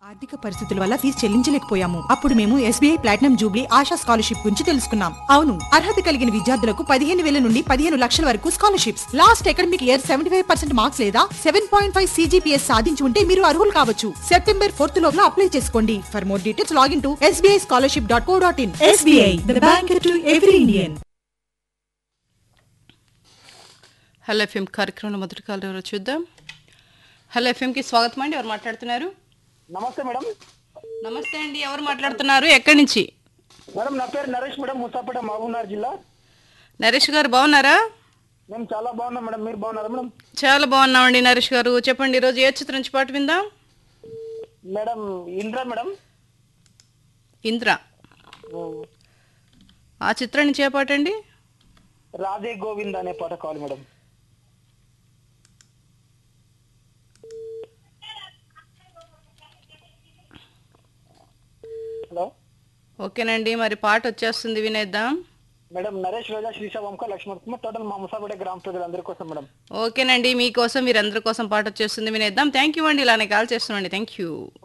ఆర్థిక పరిస్థితుల వల్ల ఫీజు చెల్లించలేకపోయాము అప్పుడు మేము SBI platinum jubilee Asha scholarship గురించి తెలుసుకున్నాం అవును అర్హత కలిగిన విద్యార్థులకు పదిహేను వేల నుండి పదిహేను లక్షల వరకు scholarships last academic year seventy five percent marks లేదా సెవెన్ పాయింట్ ఫైవ్ సీజీపీఎస్ సాధించి ఉంటే మీరు అర్హులు కావచ్చు సెప్టెంబర్ ఫోర్త్ లోపల అప్లై చేసుకోండి for more details login to SBI scholarship dot co dot in SBI the bank to every Indian hello FM కార్యక్రమంలో మొదటి కాల్ ఎవరో చూద్దాం హలో ఎఫ్ఎంకి స్వాగతం అండి ఎవరు మాట్లాడుతున్నారు నమస్తే మేడం నమస్తే అండి ఎవరు మాట్లాడుతున్నారు ఎక్కడి నుంచి మేడం నా పేరు నరేష్ మేడం ముసాపేట మహబూబ్నగర్ జిల్లా నరేష్ గారు బాగున్నారా మేము చాలా బాగున్నాం మేడం మీరు బాగున్నారా మేడం చాలా బాగున్నామండి నరేష్ గారు చెప్పండి ఈరోజు ఏ చిత్రం నుంచి పాట విందాం మేడం ఇంద్ర మేడం ఇంద్ర ఆ చిత్రం నుంచి ఏ పాట అండి రాధే గోవింద్ అనే పాట కావాలి మేడం హలో ఓకేనండి మరి పాట వచ్చేస్తుంది వినేద్దాం మేడం నరేష్ రోజా శ్రీశవంక లక్ష్మణ్ కుమార్ టోటల్ మా ముసాపేట గ్రామ ప్రజలందరి కోసం మేడం ఓకేనండి మీకోసం మీరందరి కోసం పాట వచ్చేస్తుంది వినేద్దాం థ్యాంక్ యూ అండి ఇలానే కాల్ చేస్తున్నాండి థ్యాంక్ యూ